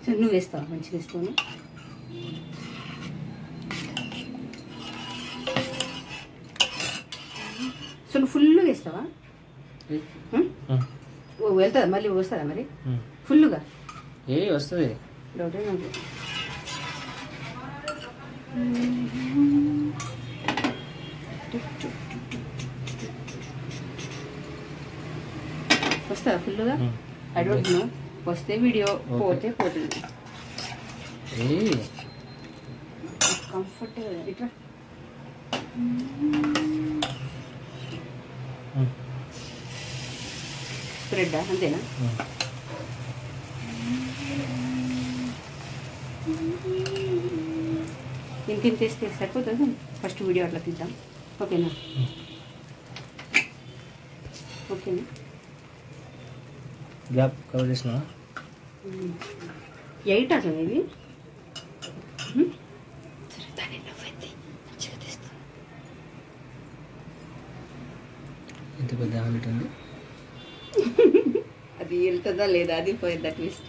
సరే నువ్వు వేస్తావా మంచిగా వేస్తాను సో నువ్వు ఫుల్ వేస్తావా ఉం? ఓ, వెళ్తుందా మళ్ళీ వస్తుందా మరి ఫుల్గా ఏ వస్తుంది డౌటే నాకు వస్తుందా ఫుల్గా ఐ డోంట్ నో వస్తే వీడియో పోతే పోతుంది ఏ కంఫర్టబుల్ ఇట్లా స్ప్రెడ్ అంతేనా ఇంటిని తెస్తే సరిపోతుంది ఫస్ట్ వీడియో అట్లా తీద్దాం ఓకేనా ఓకేనా గ్యాప్ కవర్ చేసినా ఎయిట్ అసలు ఇది హ్మ్? సరే, దాన్ని నువ్వెత్తి. మంచిగా తీస్తా. ఎంత పెద్ద ఆమ్లెట్ ఉంది అది వెళ్తుందా లేదా అది పోయిందా ట్విస్ట్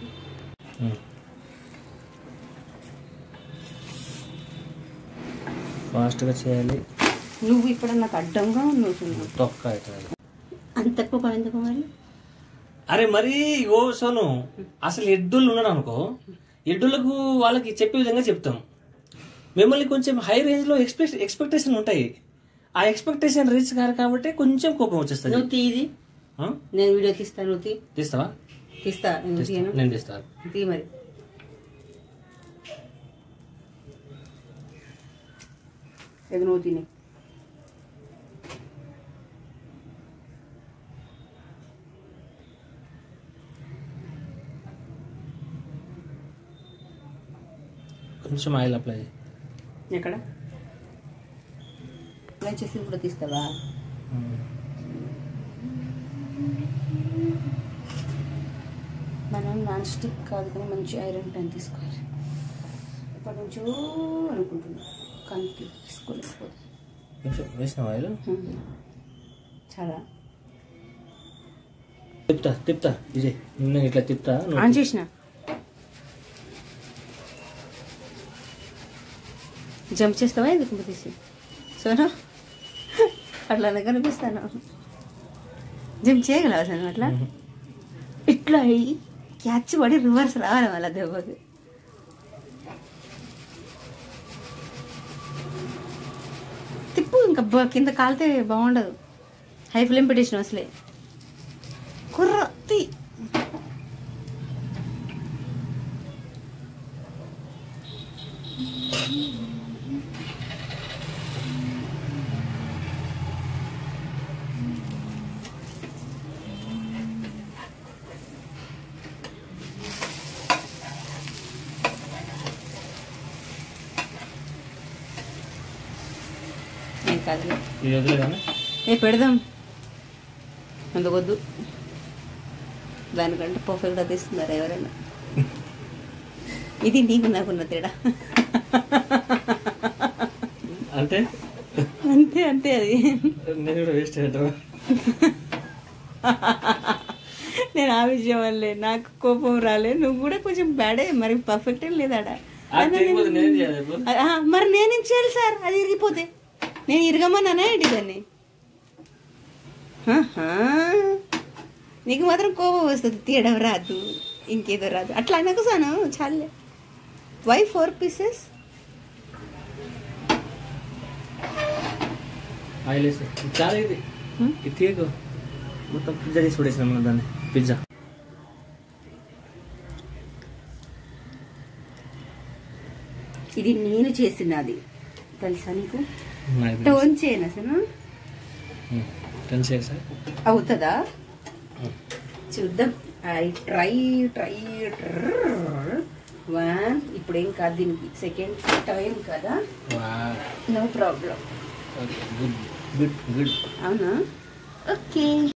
ఫాస్ట్గా చేయాలి నువ్వు ఇప్పుడు నాకు అడ్డంగా నువ్వు తొక్క అవుతుంది అంత తక్కువ పని ఎందుకు మరి అరే మరి ఓ సోను అసలు ఎడ్డులు ఉన్నాడు అనుకో ఎడ్డులకు వాళ్ళకి చెప్పే విధంగా చెప్తాం మిమ్మల్ని కొంచెం హై రేంజ్ లో ఎక్స్పెక్ట్ ఎక్స్పెక్టేషన్ ఉంటాయి ఆ ఎక్స్పెక్టేషన్ రీచ్ కాదు కాబట్టి కొంచెం కోపం వచ్చేస్తుంది నువ్వు తీ ఇది ఆ? నేను వీడియో తీస్తా నువ్వు తీ తీస్తావా తీస్తా నువ్వు తీస్తా. తీయను నేను తీస్తాను తీ మరి ఇది నువ్వు తిని కొంచెం ఆయిల్ అప్లై చేయి. ఎక్కడ అప్లై చేసి కూడా తీస్తావా మనం నాన్ స్టిక్ కాదు కానీ మంచి ఐరన్ ప్యాన్ తీసుకోవాలి ఇప్పటి నుంచో అనుకుంటున్నా కానీ తీసుకోలేకపోతే కొంచెం వేసినావా ఆయిల్ చాలా తిప్తా తిప్తా విజయ్ నేను ఇట్లా తిప్తా నువ్వు ఆన్ చేసిన జంప్ చేస్తావా ఎందుకు తీసి సోనా అట్లా కనిపిస్తాను జంప్ చేయగలవా సార్ అట్లా మ్మ్. ఇట్లా అయ్యి క్యాచ్ పడి రివర్స్ రావాలి మళ్ళీ దెబ్బకి తిప్పు ఇంకా బ- కింద కాలితే బాగుండదు హై ఫ్లేమ్ పెట్టేసిన అసలే కుర్ర తీ ఏం కాదు ఇది వదిలే కానీ ఏ పెడదాం అందుకొద్దు దానికంటే పర్ఫెక్ట్గా తీస్తున్నారు ఎవరైనా ఇది నీకు నాకున్న తేడా అంటే అంతే అంతే అది నేను కూడా వేస్ట్ అయ్యాను నేను ఆ విషయం వల్లే నాకు కోపం రాలే నువ్వు కూడా కొంచెం బ్యాడే మరి పర్ఫెక్ట్ ఏం లేదాడా అది తెలియకపోతే నేనేం చేయాలి ఇప్పుడు? ఆ, మరి నేనేం చేయాలి సార్ అది ఇరిగిపోతే నేను ఇరగమన్నానా ఏంటి దాన్ని ఆహా. నీకు మాత్రం కోపం వస్తుంది తీయడం రాదు ఇంకేదో రాదు అట్లా అనకు సాను చాలే వై ఫోర్ పీసెస్ ఆయిల్ వేసి చాలా ఇది ఇది తీయకు మొత్తం పిజ్జా చేసి పడేసినాం మనం దాన్ని పిజ్జా ఇది నేను చేసినది తెలుసా నీకు నాకు టోన్ చేయను అసలు టెన్ షేర్స్ అవుతుందా చూద్దాం ఐ ట్రై ట్రై వన్ ఇప్పుడు ఏం కాదు దీనికి సెకండ్ టైం కదా no problem good good good అవునా ఓకే